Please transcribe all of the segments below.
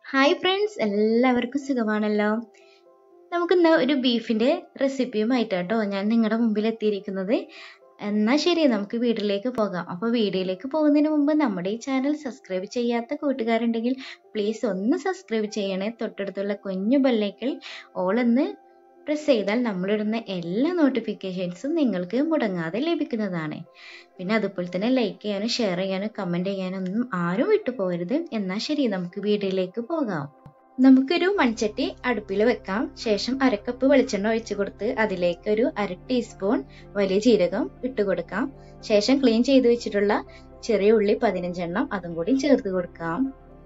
hi friends എല്ലാവർക്കും സുഖമാണല്ലോ നമുക്കിന്ന് ഒരു ബീഫിൻ്റെ റെസിപ്പിയുമായിട്ടാട്ടോ ഞാൻ നിങ്ങളുടെ മുമ്പിൽ എത്തിയിരിക്കുന്നത് എന്നാൽ ശരി നമുക്ക് വീട്ടിലേക്ക് പോകാം അപ്പോൾ വീഡിയോയിലേക്ക് പോകുന്നതിന് മുമ്പ് നമ്മുടെ ഈ ചാനൽ സബ്സ്ക്രൈബ് ചെയ്യാത്ത കൂട്ടുകാരുണ്ടെങ്കിൽ പ്ലീസ് ഒന്ന് സബ്സ്ക്രൈബ് ചെയ്യണേ തൊട്ടടുത്തുള്ള കുഞ്ഞു ബെല്ലൈക്കൽ ഓൾ എന്ന് പ്രസ് ചെയ്താൽ നമ്മളിടുന്ന എല്ലാ നോട്ടിഫിക്കേഷൻസും നിങ്ങൾക്ക് മുടങ്ങാതെ ലഭിക്കുന്നതാണ് പിന്നെ അതുപോലെ തന്നെ ലൈക്ക് ചെയ്യാനും ഷെയർ ചെയ്യാനും കമൻറ്റ് ചെയ്യാനും ഒന്നും ആരും വിട്ടു പോകരുത് എന്നാൽ ശരി നമുക്ക് വീഡിയോയിലേക്ക് പോകാം നമുക്കൊരു മൺചട്ടി അടുപ്പിൽ വെക്കാം ശേഷം അരക്കപ്പ് വെളിച്ചെണ്ണ ഒഴിച്ചു കൊടുത്ത് അതിലേക്ക് ഒരു അര ടീസ്പൂൺ വലിയ ജീരകം ഇട്ട് കൊടുക്കാം ശേഷം ക്ലീൻ ചെയ്ത് വെച്ചിട്ടുള്ള ചെറിയ ഉള്ളി പതിനഞ്ചെണ്ണം അതും കൂടി ചേർത്ത് കൊടുക്കാം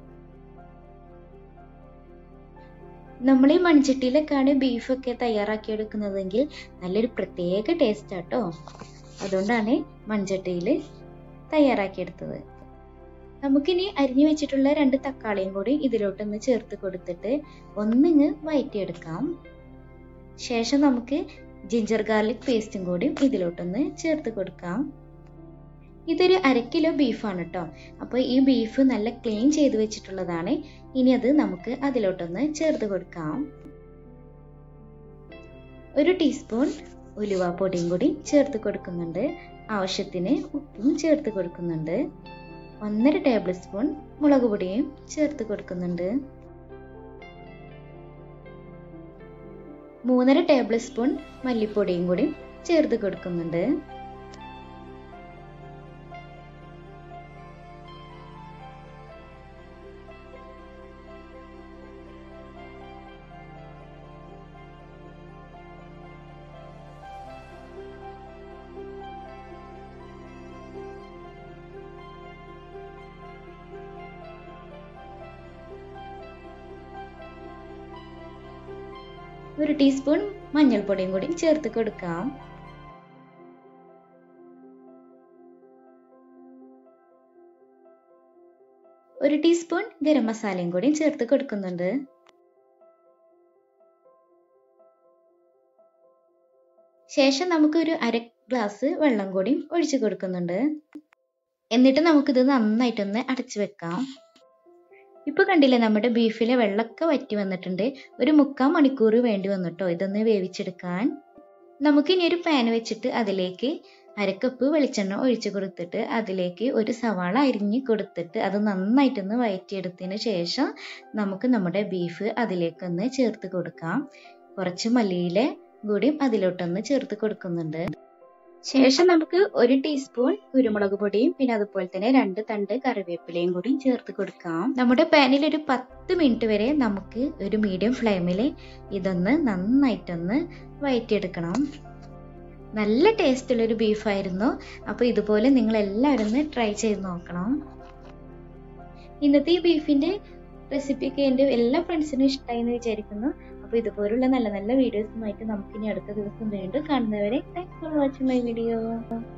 നമ്മൾ ഈ മൺചട്ടിയിലൊക്കെയാണ് ബീഫൊക്കെ തയ്യാറാക്കി എടുക്കുന്നതെങ്കിൽ നല്ലൊരു പ്രത്യേക ടേസ്റ്റ് ആട്ടോ അതുകൊണ്ടാണ് മൺചട്ടിയിൽ തയ്യാറാക്കിയെടുത്തത് നമുക്കിനി അരിഞ്ഞു വെച്ചിട്ടുള്ള രണ്ട് തക്കാളിയും കൂടി ഇതിലോട്ടൊന്ന് ചേർത്ത് കൊടുത്തിട്ട് ഒന്നിങ്ങ് വയറ്റിയെടുക്കാം ശേഷം നമുക്ക് ജിഞ്ചർ ഗാർലിക് പേസ്റ്റും കൂടി ഇതിലോട്ടൊന്ന് ചേർത്ത് കൊടുക്കാം ഇതൊരു അര കിലോ ബീഫാണ് കേട്ടോ അപ്പോൾ ഈ ബീഫ് നല്ല ക്ലീൻ ചെയ്ത് വെച്ചിട്ടുള്ളതാണ് ഇനി അത് നമുക്ക് അതിലോട്ടൊന്ന് ചേർത്ത് കൊടുക്കാം ഒരു ടീസ്പൂൺ ഉലുവാപ്പൊടിയും കൂടി ചേർത്ത് കൊടുക്കുന്നുണ്ട് ആവശ്യത്തിന് ഉപ്പും ചേർത്ത് കൊടുക്കുന്നുണ്ട് ഒന്നര ടേബിൾ സ്പൂൺ മുളക് പൊടിയും ചേർത്ത് കൊടുക്കുന്നുണ്ട് മൂന്നര ടേബിൾ സ്പൂൺ മല്ലിപ്പൊടിയും കൂടി ചേർത്ത് കൊടുക്കുന്നുണ്ട് ഒരു ടീസ്പൂൺ മഞ്ഞൾപ്പൊടിയും കൂടി ചേർത്ത് കൊടുക്കാം ഒരു ടീസ്പൂൺ ഗരം മസാലയും കൂടി ചേർത്ത് കൊടുക്കുന്നുണ്ട് ശേഷം നമുക്കൊരു അര ഗ്ലാസ് വെള്ളം കൂടി ഒഴിച്ചു കൊടുക്കുന്നുണ്ട് എന്നിട്ട് നമുക്കിത് നന്നായിട്ടൊന്ന് അടച്ചു വെക്കാം ഇപ്പൊ കണ്ടില്ലേ നമ്മുടെ ബീഫിലെ വെള്ളമൊക്കെ വറ്റി വന്നിട്ടുണ്ട് ഒരു മുക്കാൽ മണിക്കൂർ വേണ്ടി വന്നിട്ടോ ഇതൊന്ന് വേവിച്ചെടുക്കാൻ നമുക്കിനി ഒരു പാൻ വെച്ചിട്ട് അതിലേക്ക് അരക്കപ്പ് വെളിച്ചെണ്ണ ഒഴിച്ചു കൊടുത്തിട്ട് അതിലേക്ക് ഒരു സവാള അരിഞ്ഞ് കൊടുത്തിട്ട് അത് നന്നായിട്ടൊന്ന് വയറ്റിയെടുത്തതിന് ശേഷം നമുക്ക് നമ്മുടെ ബീഫ് അതിലേക്കൊന്ന് ചേർത്ത് കൊടുക്കാം കുറച്ച് മല്ലിയില കൂടി അതിലോട്ടൊന്ന് ചേർത്ത് കൊടുക്കുന്നുണ്ട് ശേഷം നമുക്ക് ഒരു ടീസ്പൂൺ കുരുമുളക് പൊടിയും പിന്നെ അതുപോലെ തന്നെ രണ്ട് തണ്ട് കറിവേപ്പിലയും കൂടി ചേർത്ത് കൊടുക്കാം നമ്മുടെ പാനിൽ ഒരു പത്ത് മിനിറ്റ് വരെ നമുക്ക് ഒരു മീഡിയം ഫ്ലെയിമിൽ ഇതൊന്ന് നന്നായിട്ടൊന്ന് വയറ്റിയെടുക്കണം നല്ല ടേസ്റ്റുള്ളൊരു ബീഫായിരുന്നു അപ്പോൾ ഇതുപോലെ നിങ്ങൾ എല്ലാവരും ഒന്ന് ട്രൈ ചെയ്ത് നോക്കണം ഇന്നത്തെ ഈ ബീഫിൻ്റെ റെസിപ്പിയൊക്കെ എൻ്റെ എല്ലാ ഫ്രണ്ട്സിനും ഇഷ്ടമായി എന്ന് വിചാരിക്കുന്നു അപ്പോൾ ഇതുപോലുള്ള നല്ല നല്ല വീഡിയോസുമായിട്ട് നമുക്കിനി അടുത്ത ദിവസം വീണ്ടും കാണുന്നവരെ thanks for watching my video